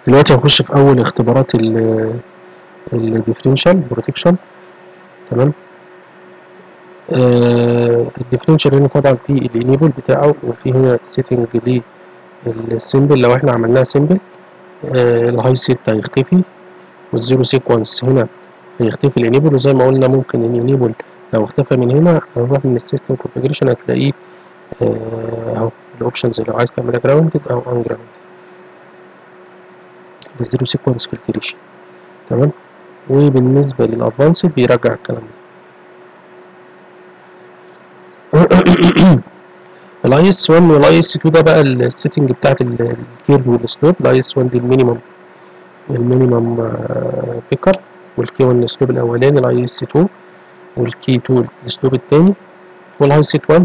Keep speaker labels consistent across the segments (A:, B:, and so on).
A: دلوقتي هنخش في اول اختبارات الديفرنشال بروتكشن تمام آه الديفرنشال هنا طبعا في الانيبل بتاعه وفي هنا سيتنج للسيمبل لو احنا عملناها سيمبل آه الهاي سيت هيختفي والزيرو سيكونس هنا هيختفي الانيبل وزي ما قلنا ممكن الانيبل لو اختفى من هنا هنروح من السيستم كونفيجريشن هتلاقيه اهو الاوبشنز لو عايز تعملها جراوندد او ان جراوندد ده زيرو سيكونس فلتريشن تمام وبالنسبه للادفانسد بيرجع الكلام ده الاي اس 1 والاي اس 2 ده بقى السيتنج بتاعت الكيرف والسلوب الاي اس 1 دي المينيمم المينيمم بيك اب والكي 1 السلوب الاولاني الاي اس 2 والكي 2 السلوب الثاني والهاي سيت 1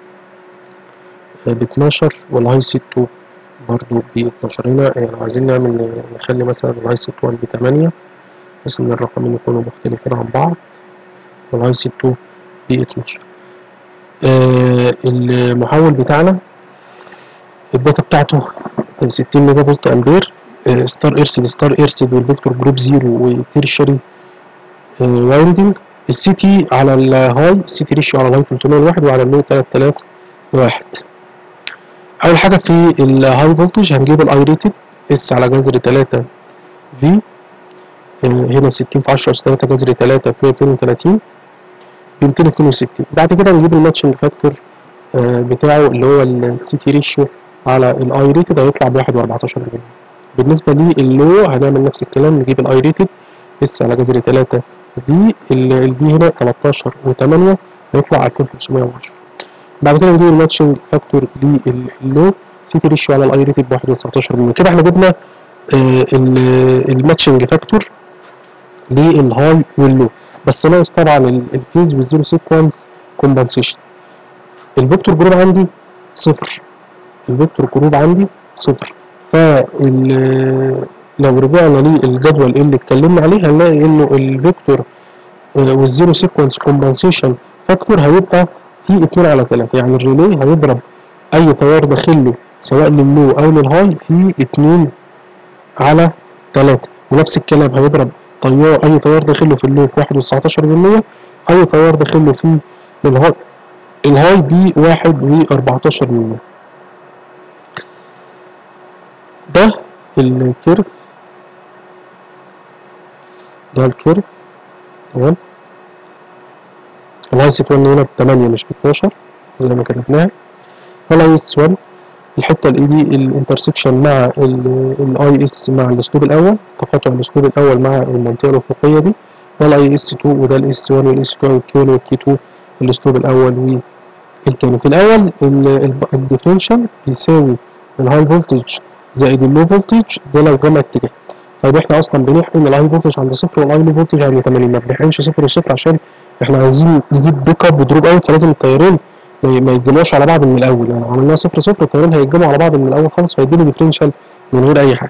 A: ب 12 والهاي سيت 2 برضو ب 12 هنا يعني لو عايزين نعمل نخلي مثلا الهاي سيت 1 ب 8 بحيث ان الرقمين يكونوا مختلفين عن بعض والهاي سيت 2 ب 12 آه المحول بتاعنا الداتا بتاعته 60 ميجا فولت امبير آه ستار ارسد ستار ارسد والفيكتور جروب زيرو وتيرشري آه وايندنج السي تي على الهاي السي تي ريشيو على الهاي 301 وعلى اللو 3001 اول حاجه في الهاي فولتج هنجيب الاي ريتد اس على جذر 3 في هنا 60 في 10 اس 3 جذر 3 في 132 ب 262 بعد كده نجيب الماتشنج فاكتور بتاعه اللي هو السي تي ريشيو على الاي ريتد هيطلع ب 1.14 بالنسبه للو هنعمل نفس الكلام نجيب الاي ريتد اس على جذر 3 في الفي هنا 13 و8 هيطلع 2510 بعد كده نجيب الماتشنج فاكتور للو سي تي ريشيو على الاي ريتد ب 1.19 كده احنا جبنا آه الماتشنج فاكتور للهاي واللو بس ناقص طبعا الفيز والزيرو سيكونس كومبنسيشن الفيكتور جروب عندي صفر الفيكتور جروب عندي صفر فال لو رجعنا للجدول اللي اتكلمنا عليه هنلاقي انه الفيكتور والزيرو سيكونس كومبنسيشن فاكتور هيبقى في 2 على 3 يعني الريلي هيضرب اي تيار داخل له سواء لللو او للهاي في 2 على 3 ونفس الكلام هيضرب تيار اي تيار داخله في اللو في 1.19% اي تيار داخله في الهاي الهاي ب 1 و14 ده الكيرف ده الكيرف تمام الهاي سيت 1 هنا ب 8 مش ب 12 زي ما كتبناها الاي اس 1 الحته الاي دي الانترسكشن مع الاي اس مع الاسلوب الاول تقاطع الاسلوب الاول مع المنطقه الافقيه دي ده الاي اس 2 وده الاس 1 والاس 2 والكي 1 والكي 2 الاسلوب الاول والتاني في الاول الديفرنشال بيساوي الهاي فولتج زائد اللو فولتج ده لو جمع اتجاه طيب احنا اصلا بنحقن الهاي فولتج عند صفر والهاي لو فولتج عند 80 ما بنحقنش صفر وصفر عشان احنا عايزين نجيب بيك اب ودروب اوت فلازم التيارين ما يتجمعوش على بعض من الاول يعني عملناها صفر صفر التيارين هيتجمعوا على بعض من الاول خالص فيديني ديفرنشال من غير اي حاجه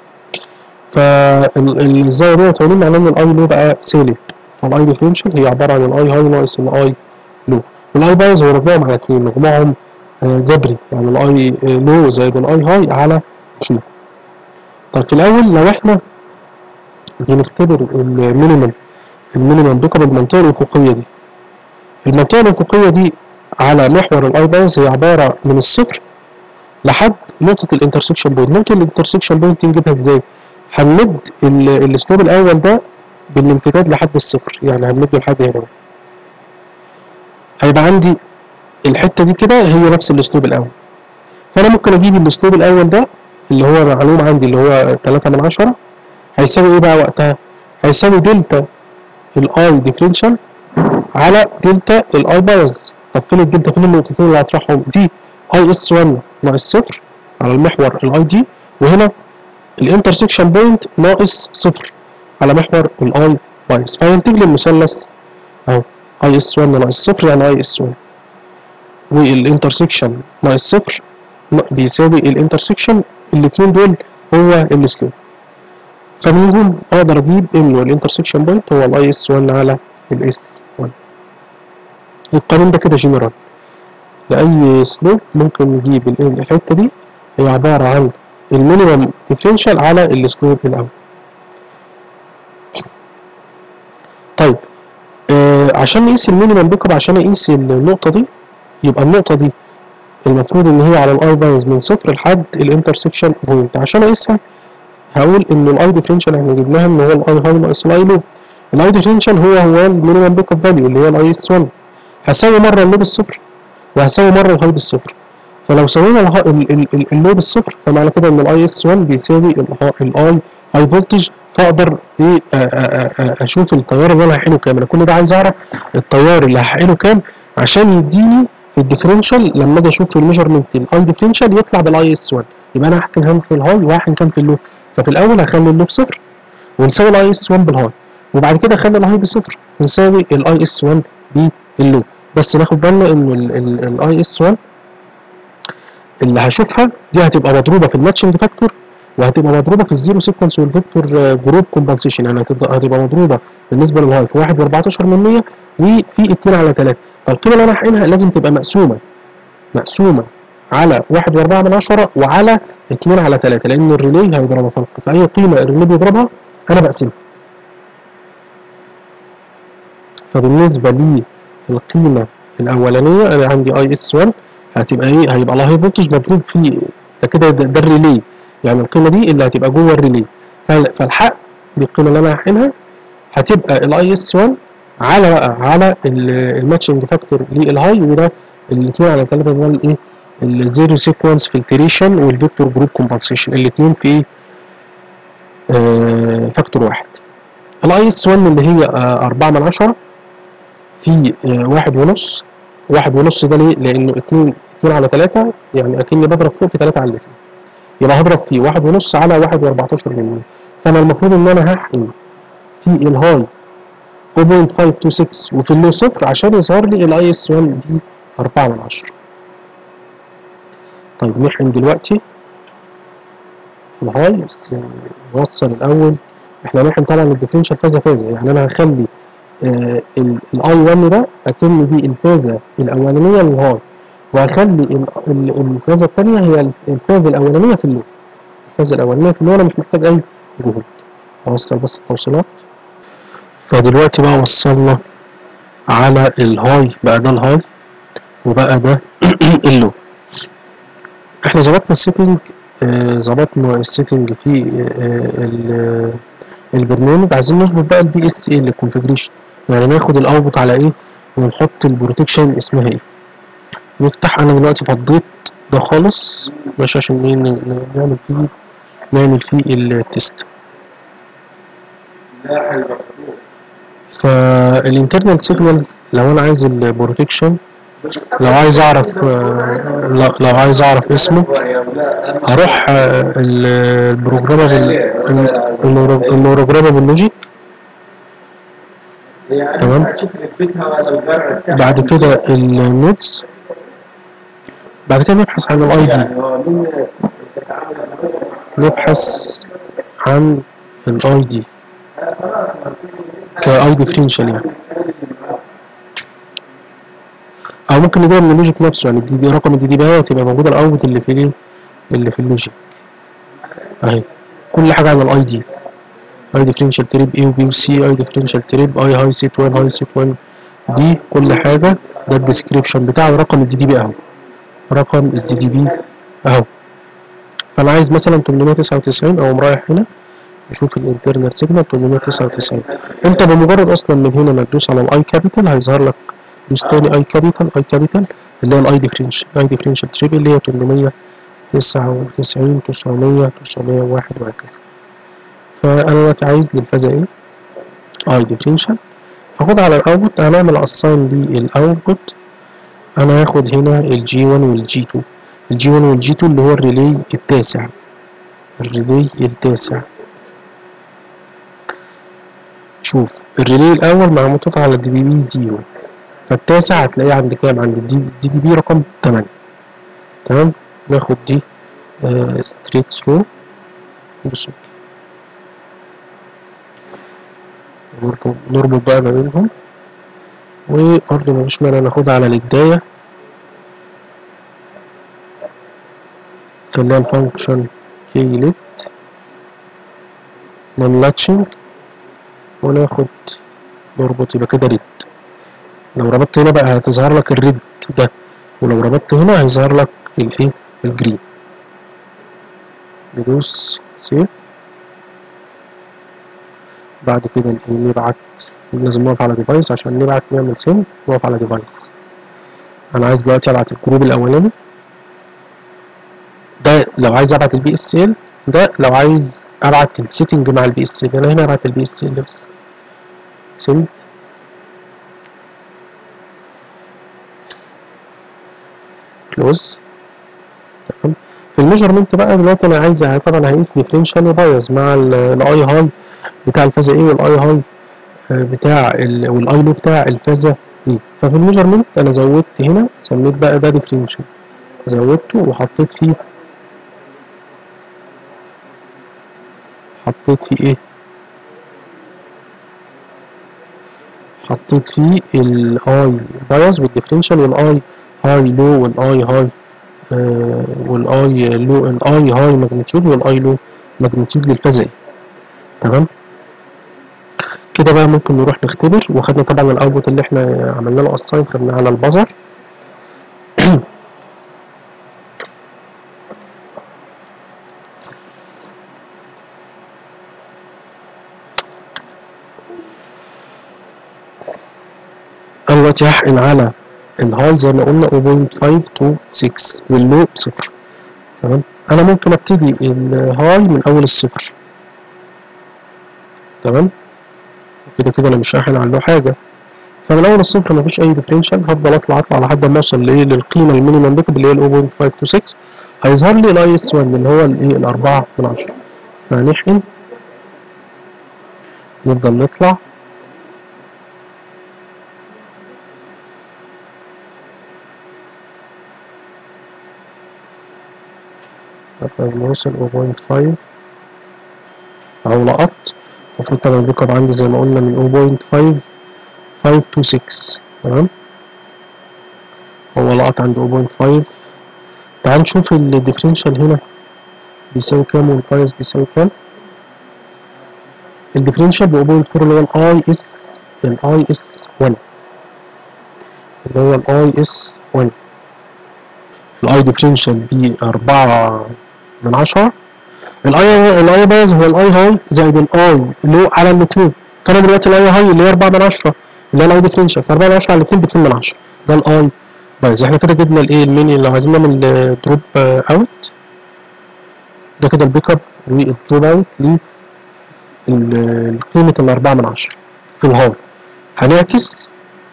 A: فالزاويه 180 معناه ان الاي لو بقى سالب فالاي ديفرنشال هي عباره عن الاي هاي ناقص الاي لو الاي بايظ هو مجموعهم على 2 مجموعهم جبري يعني الاي لو زائد الاي هاي على 2 طيب في الاول لو احنا بنختبر المينيمم المينيمم بيك اب المنطقه الافقيه دي المنطقه الافقيه دي على محور الاي بايز هي عباره من الصفر لحد نقطه الانترسكشن بوينت ممكن الانترسكشن بوينت نجيبها ازاي هنمد الاسلوب الاول ده بالامتداد لحد الصفر يعني هنمده لحد هنا هيبقى عندي الحته دي كده هي نفس الاسلوب الاول فانا ممكن اجيب الاسلوب الاول ده اللي هو معلوم عندي اللي هو 3 من 10 هيساوي ايه بقى وقتها هيساوي دلتا الاي ديفرنشال على دلتا الاي بايز طب فين الدلتا فين النقطتين اللي هطرحهم دي اي اس 1 ناقص صفر على المحور الاي دي وهنا الانترسكشن بوينت ناقص صفر على محور الاي بايز فهينتج لي المثلث اهو اي اس 1 ناقص صفر يعني اي اس 1 والانترسكشن ناقص صفر بيساوي الانترسكشن الاثنين دول هو السلوب فمنهم اقدر اجيب انه الانترسكشن بوينت هو الاي اس 1 على الاس 1 القانون ده كده جنرال لأي سلوب ممكن نجيب الحتة دي هي عبارة عن المينيمم ديفرنشال على السلوب الاول طيب آه عشان نقيس المينيمم بيك اب عشان اقيس النقطه دي يبقى النقطه دي المفروض ان هي على الاي بايز من صفر لحد الانترسكشن بوينت عشان اقيسها هقول ان الاي ديفرنشال احنا جبناها ان هو الاي هاي ناقص الاي لو الاي ديفرنشال هو هو المينيمم بيك اب فاليو اللي هي الاي اس 1 هساوي مره اللو بالصفر وهساوي مره الهاي بالصفر فلو سوينا اللو بالصفر فمعنى كده ان الاي اس 1 بيساوي الاي هاي فولتج فاقدر ايه اشوف التيار اللي انا هحقنه كام انا كل ده عايز اعرف التيار اللي هحقنه كام عشان يديني في الديفرنشال لما اجي اشوف في الميجرمنت الاي ديفرنشال يطلع بالاي اس 1 يبقى انا هحقن كام في الهاي وهحقن كام في اللو ففي الاول هخلي اللو بصفر ونساوي الاي اس 1 بالهاي وبعد كده اخلي الهاي بصفر ونساوي الاي اس 1 باللو بس ناخد بالنا ان الاي اس 1 اللي هشوفها دي هتبقى مضروبه في الماتشنج فاكتور وهتبقى مضروبه في الزيرو سيكونس والفيكتور جروب كومبنسيشن يعني هتبقى هتبقى مضروبه بالنسبه للهاي في 1 و14 من 100 وفي 2 على 3 فالقيمه اللي انا هحقنها لازم تبقى مقسومه مقسومه على 1 و4 من 10 وعلى 2 على 3 لان الريلي هيضربها فاي قيمه الريلي بيضربها انا بقسمها فبالنسبه للقيمه الاولانيه انا عندي اي اس 1 هتبقى ايه هيبقى لها هاي فولتج مضروب في ده كده ده, ده الريلي يعني القيمه دي اللي هتبقى جوه الريلي فالحق بالقيمه اللي انا هحقنها هتبقى الاي اس 1 على بقى على الماتشنج فاكتور للهاي وده الاثنين على ثلاثه ده الايه الزيرو سيكونس فلتريشن والفيكتور جروب كومبنسيشن الاثنين في آه فاكتور واحد الاي اس 1 اللي هي آه 4 من 10 في آه واحد ونص واحد ونص ده ليه؟ لانه اتنين اتنين على تلاتة يعني اكني بضرب فوق في تلاتة على الاتنين يبقى هضرب فيه واحد ونص على واحد واربعتاشر من مية فانا المفروض ان انا هحقن في الهاي 0.526 وفي اللو صفر عشان يظهر لي الاي اس 1 دي 4 من 10 طيب نحقن دلوقتي الهاي بس نوصل الاول احنا هنحقن طبعا الديفرنشال فازه فازه يعني انا هخلي آه الاي 1 ده اكن دي الفازه الاولانيه للهاي وهخلي الفازه الثانيه هي الفازه الاولانيه في اللو الفازه الاولانيه في اللو انا مش محتاج اي جهود اوصل بس التوصيلات فدلوقتي بقى وصلنا على الهاي بقى ده الهاي وبقى ده اللو احنا ظبطنا السيتنج ظبطنا آه السيتنج في آه البرنامج عايزين نظبط بقى البي اس اي الكونفجريشن يعني ناخد الاوتبوت على ايه ونحط البروتكشن اسمها ايه نفتح انا دلوقتي فضيت ده خالص ماشي عشان ايه نعمل فيه نعمل فيه التست فالانترنال سيجنال لو انا عايز البروتكشن لو عايز اعرف لو عايز اعرف اسمه هروح البروجرامبل البروجرامبل لوجيك تمام بعد كده النودز بعد كده نبحث عن الاي دي نبحث عن الاي دي كاي ديفرنشال يعني او ممكن نجيبها من اللوجيك نفسه يعني الدي دي رقم الدي دي بقى تبقى موجوده الاوت اللي في الايه اللي في اللوجيك اهي كل حاجه على الاي دي اي ديفرنشال تريب اي وبي وسي اي ديفرنشال تريب اي هاي سيت 1 هاي سيت 1 دي كل حاجه ده الديسكريبشن بتاع رقم الدي دي بي اهو رقم الدي دي بي اهو فانا عايز مثلا 899 او رايح هنا نشوف الانترنال سيجنال 899 انت بمجرد اصلا من هنا ما تدوس على الاي كابيتال هيظهر لك دوس تاني اي كابيتال اي كابيتال اللي هي الاي ديفرنشال اي ديفرنشال تريب اللي هي 899 900 901 وهكذا فانا دلوقتي عايز للفازة ايه اي ديفرنشال هاخد على الاوتبوت هنعمل اساين للاوتبوت انا هاخد هنا الجي 1 والجي 2 الجي 1 والجي 2 اللي هو الريلي التاسع الريلي التاسع شوف الريلي الاول معمول على الدي بي بي 0 فالتاسع هتلاقيه عند كام عند الدي دي, دي بي رقم 8 تمام ناخد دي آه ستريت ثرو بصوا نربط نربط بقى ما بينهم وبرضه مفيش مانع ناخدها على البداية خليها الفانكشن كيلت نون لاتشنج وناخد نربط يبقى كده ريد لو ربطت هنا بقى هتظهر لك الريد ده ولو ربطت هنا هيظهر لك الايه الجرين ندوس سيف بعد كده نبعت لازم نقف على ديفايس عشان نبعت نعمل سند نقف على ديفايس انا عايز دلوقتي ابعت الجروب الاولاني ده لو عايز ابعت البي اس ال ده لو عايز ابعت السيتنج مع البي اس ال انا هنا ابعت البي اس ال بس سند كلوز تمام في الميجرمنت بقى دلوقتي انا عايز طبعا هقيس ديفرنشال وبايز مع الاي هاي بتاع الفازه ايه والاي هاي بتاع والاي لو بتاع الفازه ايه ففي الميجرمنت انا زودت هنا سميت بقى ده ديفرنشال زودته وحطيت فيه حطيت فيه ايه حطيت فيه الاي بايز والديفرنشال والاي هاي لو والاي هاي آه والاي لو الاي هاي ماجنتيود والاي لو ماجنتيود للفازة تمام كده بقى ممكن نروح نختبر وخدنا طبعا الاوتبوت اللي احنا عملنا له اساين خدناه على البزر انا دلوقتي هحقن على الهاي زي ما قلنا 0.526 واللو بصفر تمام انا ممكن ابتدي الهاي من اول الصفر تمام كده كده انا مش هحقن على له حاجه فمن اول الصفر مفيش اي ديفرنشال هفضل اطلع اطلع لحد ما اوصل لايه للقيمه المينيمم بيكب اللي هي 0.526 هيظهر لي الاي اس 1 اللي هو الايه الاربعه من عشرة فهنحقن نفضل نطلع لما نوصل 0.5 أو لقط المفروض طبعا البيك اب عندي زي ما قلنا من 0.5526 تمام هو لقط عند 0.5 تعال نشوف الديفرنشال هنا بيساوي كام والبايس بيساوي كام الديفرنشال ب 0.4 اللي هو الاي اس الاي اس 1 اللي هو الاي اس 1 الاي ديفرنشال ب 4 من 10 الاي الاي بايز هو الاي هاي زائد الاي لو على الاثنين فانا دلوقتي الاي هاي اللي هي 4 من 10 اللي هي الاي ديفرنشال ف 4 من 10 على الاثنين ب 2 من 10 ده الاي بايز احنا كده جبنا الايه الميني لو عايزين نعمل دروب اوت ده كده البيك اب والدروب اوت لقيمة ال 4 من 10 في الهاي هنعكس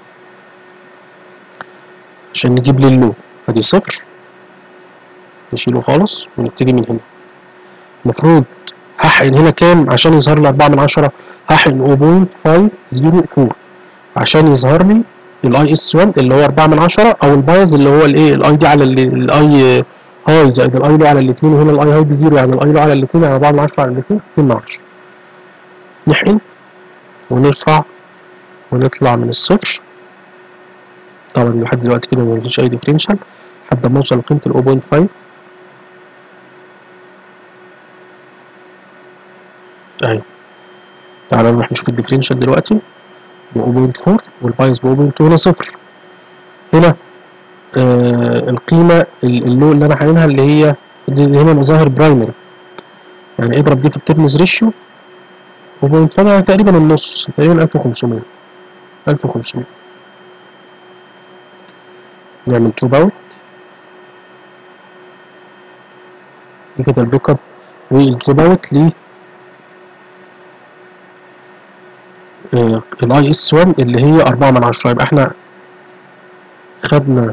A: عشان نجيب لي اللو فدي صفر نشيله خالص ونبتدي من هنا المفروض هحقن هنا كام عشان يظهر لي 4 من 10 هحقن 0.504 عشان يظهر لي الاي اس 1 اللي هو 4 من 10 او البايز اللي هو الايه الاي دي على الاي هاي زائد الاي لو على الاثنين وهنا الاي هاي بزيرو يعني الاي لو على الاثنين يعني 4 من 10 على الاثنين 2 من 10 نحقن ونرفع ونطلع من الصفر طبعا لحد دلوقتي كده مفيش اي ديفرنشال لحد ما اوصل لقيمة ال 0.5 اهي تعالى نروح نشوف الديفرنشال دلوقتي ب 0.4 والبايس ب 0.2 هنا صفر هنا آه القيمة اللو اللي انا حايلها اللي هي دي هنا مظاهر برايمري يعني اضرب دي في التيرنز ريشيو 0.5 يعني تقريبا النص تقريبا 1500 1500 نعمل دروب اوت دي كده البيك اب والدروب اوت ل الاي اس 1 اللي هي 4 من 10 يبقى احنا خدنا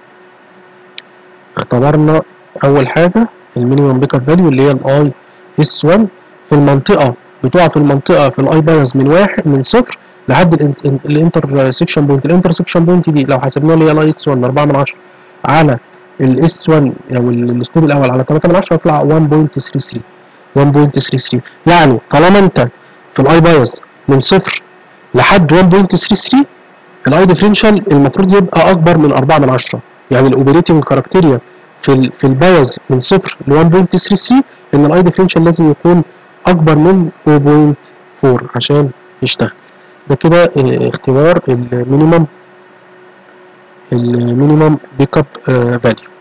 A: اختبرنا اول حاجه المينيمم بيك اب فاليو اللي هي الاي اس 1 في المنطقه بتقع في المنطقه في الاي بايز من واحد من صفر لحد الانتر سكشن بوينت الانتر سكشن بوينت دي لو حسبناها اللي هي الاي اس 1 4 من 10 على الاس 1 او الاسلوب الاول على 3 من 10 يطلع 1.33 1.33 يعني طالما انت في الاي بايز من صفر لحد 1.33 الاي ديفرنشال المفروض يبقى اكبر من 4 من 10 يعني الاوبريتنج كاركتيريا في ال في البايز من صفر ل 1.33 ان الاي ديفرنشال لازم يكون اكبر من 0.4 عشان يشتغل ده كده اه اختبار المينيمم المينيمم بيك اب فاليو